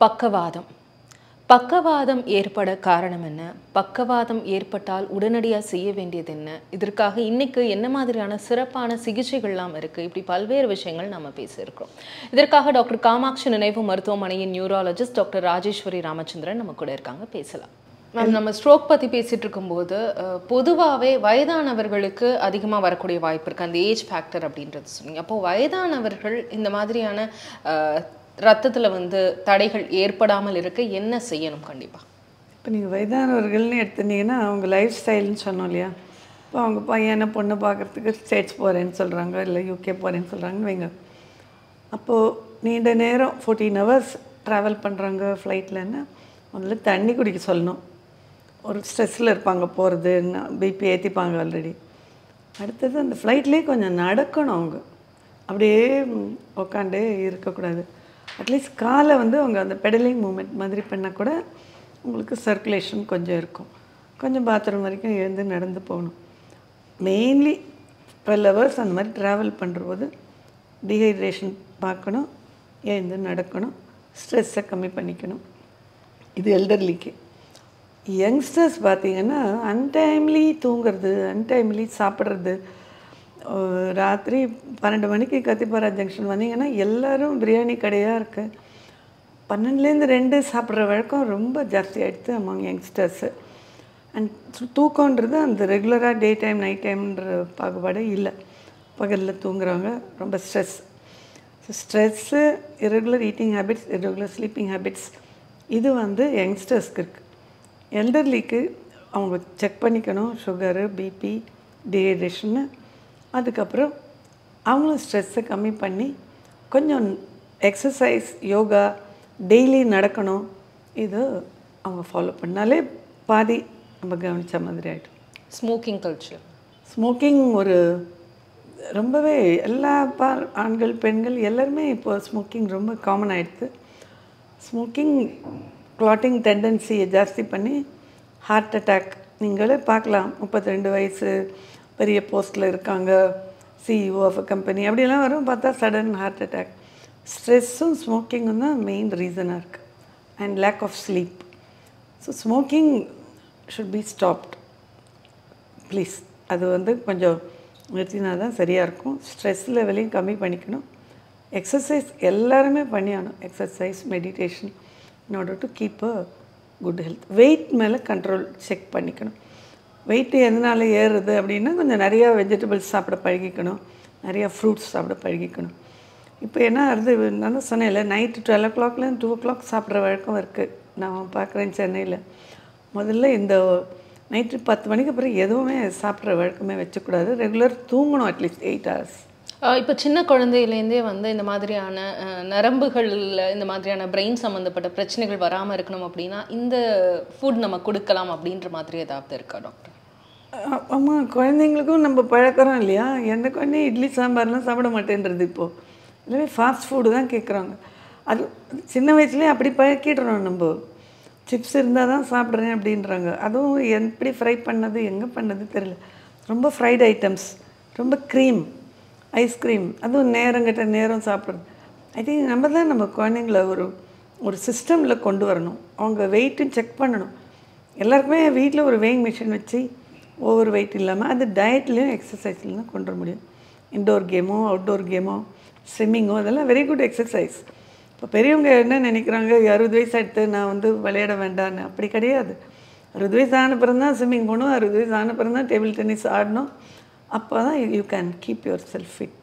பக்கவாதம் பக்கவாதம் ஏற்பட காரணம் என்ன பக்கவாதம் ஏற்பட்டால் உடனடியாக செய்ய வேண்டியது என்ன இதற்காக இன்னைக்கு என்ன மாதிரியான சிறப்பான சிகிச்சைகள்லாம் இருக்கு இப்படி பல்வேறு விஷயங்கள் நம்ம பேசியிருக்கிறோம் இதற்காக டாக்டர் காமாட்சி நினைவு மருத்துவமனையின் நியூராலஜிஸ்ட் டாக்டர் ராஜேஸ்வரி ராமச்சந்திரன் நம்ம கூட இருக்காங்க பேசலாம் மேம் நம்ம ஸ்ட்ரோக் பற்றி பேசிட்டு இருக்கும்போது அஹ், பொதுவாகவே வயதானவர்களுக்கு அதிகமாக வரக்கூடிய வாய்ப்பு இருக்குது அந்த ஏஜ் ஃபேக்டர் அப்படின்றது சொன்னீங்க அப்போ வயதானவர்கள் இந்த மாதிரியான ரத்தத்தில் வந்து தடைகள் ஏற்படாமல் இருக்க என்ன செய்யணும் கண்டிப்பாக இப்போ நீங்கள் வயதானவர்கள்னு எடுத்துட்டீங்கன்னா அவங்க லைஃப் ஸ்டைல்னு சொன்னோம் இல்லையா இப்போ அவங்க பையனை பொண்ணு பார்க்குறதுக்கு ஸ்டேட்ஸ் போகிறேன்னு சொல்கிறாங்க இல்லை யூகே போகிறேன்னு சொல்கிறாங்கன்னு வைங்க அப்போது நீண்ட நேரம் ஃபோர்டீன் ஹவர்ஸ் ட்ராவல் பண்ணுறாங்க ஃப்ளைட்லன்னா முதல்ல தண்ணி குடிக்க சொல்லணும் ஒரு ஸ்ட்ரெஸ்ஸில் இருப்பாங்க போகிறது பிபி ஏற்றிப்பாங்க ஆல்ரெடி அடுத்தது அந்த ஃப்ளைட்லேயே கொஞ்சம் நடக்கணும் அவங்க அப்படியே ம், உக்காண்டே இருக்கக்கூடாது அட்லீஸ்ட் காலை வந்து அவங்க அந்த பெடலிங் மூமெண்ட் மாதிரி பண்ணால் கூட உங்களுக்கு சர்க்குலேஷன் கொஞ்சம் இருக்கும் கொஞ்சம் பாத்ரூம் வரைக்கும் எழுந்து நடந்து போகணும் மெயின்லி டுவெல் ஹவர்ஸ் அந்த மாதிரி ட்ராவல் பண்ணுறபோது டீஹைட்ரேஷன் பார்க்கணும் எழுந்து நடக்கணும் ஸ்ட்ரெஸ்ஸை கம்மி பண்ணிக்கணும் இது எல்டர்லிக்கு யங்ஸ்டர்ஸ் பார்த்தீங்கன்னா அன்டைம்லி தூங்குறது அன்டைம்லி சாப்பிட்றது அஹ் ராத்திரி பன்னெண்டு மணிக்கு கத்திப்பாரா ஜங்ஷன் வந்தீங்கன்னா எல்லாரும் பிரியாணி கடையாக இருக்கு பன்னெண்டுலேருந்து ரெண்டு சாப்பிட்ற வழக்கம் ரொம்ப ஜாஸ்தி ஆகிடுது அமாங் யங்ஸ்டர்ஸு அண்ட் தூக்கன்றது அந்த ரெகுலராக டே டைம் நைட் டைம்ன்ற பாகுபாடே இல்லை பகலில் தூங்குறவங்க ரொம்ப stress so stress irregular eating habits irregular sleeping habits இது வந்து யங்ஸ்டர்ஸ்க்கு இருக்குது எல்டர்லிக்கு அவங்க செக் பண்ணிக்கணும் சுகரு பிபி டீஹைட்ரேஷன்னு அதுக்கப்புறம் அவங்களும் ஸ்ட்ரெஸ்ஸை கம்மி பண்ணி கொஞ்சம் எக்ஸசைஸ் யோகா டெய்லி நடக்கணும் இது அவங்க ஃபாலோ பண்ணாலே பாதி நம்ம கவனித்த மாதிரி ஆகிடும் ஸ்மோக்கிங் கல்ச்சர் ஸ்மோக்கிங் ஒரு ரொம்பவே எல்லா பா ஆண்கள் பெண்கள் எல்லாருமே இப்போ ஸ்மோக்கிங் ரொம்ப காமன் ஆயிடுது ஸ்மோக்கிங் கிளாட்டிங் டெண்டன்சியை ஜாஸ்தி பண்ணி ஹார்ட் அட்டாக் நீங்களே பார்க்கலாம் முப்பத்தி ரெண்டு வயசு பெரிய போஸ்ட்டில் இருக்காங்க சிஇஓ ஆஃப் அ கம்பெனி அப்படியெல்லாம் வரும் பார்த்தா சடன் ஹார்ட் அட்டாக் ஸ்ட்ரெஸ்ஸும் ஸ்மோக்கிங்கும் தான் மெயின் ரீசனாக இருக்குது and lack of sleep so smoking should be stopped please அது வந்து கொஞ்சம் நிறுத்தினா தான் சரியாக இருக்கும் ஸ்ட்ரெஸ் லெவலையும் கம்மி பண்ணிக்கணும் எக்ஸசைஸ் எல்லாருமே பண்ணியாகணும் exercise meditation in order to keep a good health weight மேலே கண்ட்ரோல் செக் பண்ணிக்கணும் வெயிட் எதனால ஏறுது அப்படின்னா கொஞ்சம் நிறையா வெஜிடபிள்ஸ் சாப்பிட பழகிக்கணும் நிறையா ஃப்ரூட்ஸ் சாப்பிட பழகிக்கணும் இப்போ என்ன ஆகுது நான் தான் சொன்னேன்ல நைட்டு டுவெல் ஓ கிளாக்லேருந்து டூ ஓ கிளாக் சாப்பிட்ற வழக்கம் இருக்குது நான் பார்க்குறேன் சென்னையில் முதல்ல இந்த நைட்டு பத்து மணிக்கு அப்புறம் எதுவுமே சாப்பிட்ற வழக்கமே வச்சக்கூடாது ரெகுலர் தூங்கணும் அட்லீஸ்ட் எயிட் ஹவர்ஸ் இப்போ சின்ன குழந்தையிலேருந்தே வந்து இந்த மாதிரியான அஹ், நரம்புகள்ல இந்த மாதிரியான பிரெயின் சம்மந்தப்பட்ட பிரச்சனைகள் வராமல் இருக்கணும் அப்படின்னா இந்த ஃபுட் நம்ம கொடுக்கலாம் அப்படின்ற மாதிரி ஏதாவது இருக்கா டாக்டர் ஆமாம் குழந்தைங்களுக்கும் நம்ம பழக்கிறோம் இல்லையா எந்த குழந்தையும் இட்லி சாம்பார்லாம் சாப்பிட மாட்டேன்றது இப்போது எல்லாமே ஃபாஸ்ட் ஃபுட்டு தான் கேட்குறாங்க அது சின்ன வயசுலேயே அப்படி பழக்கிடுறோம் நம்ம சிப்ஸ் இருந்தால் தான் சாப்பிட்றேன் அப்படின்றாங்க அதுவும் எப்படி ஃப்ரை பண்ணது எங்கே பண்ணது தெரியல ரொம்ப ஃப்ரைட் ஐட்டம்ஸ் ரொம்ப க்ரீம் ஐஸ்கிரீம் அதுவும் நேரங்கிட்ட நேரம் சாப்பிட்றது ஐ திங்க் நம்ம தான் நம்ம குழந்தைங்கள ஒரு ஒரு சிஸ்டமில் கொண்டு வரணும் அவங்க வெயிட்டும் செக் பண்ணணும் எல்லாருக்குமே வீட்டில் ஒரு வெயிங் மிஷின் வச்சு ஓவர் வெயிட் இல்லாமல் அது டயட்லேயும் எக்ஸசைஸ்லையும் தான் கொண்டு வர முடியும் இன்டோர் கேமோ அவுட்டோர் கேமோ ஸ்விம்மிங்கோ அதெல்லாம் வெரி குட் எக்ஸசைஸ் இப்போ பெரியவங்க என்ன நினைக்கிறாங்க அறுபது வயசு ஆகிடுத்து நான் வந்து விளையாட வேண்டான்னு அப்படி கிடையாது அறுபது வயசு ஆன பிறகு தான் ஸ்விம்மிங் போகணும் அறுபது வயசு ஆன பிறகு தான் டேபிள் டென்னிஸ் ஆடணும் அப்போ தான் you can keep yourself fit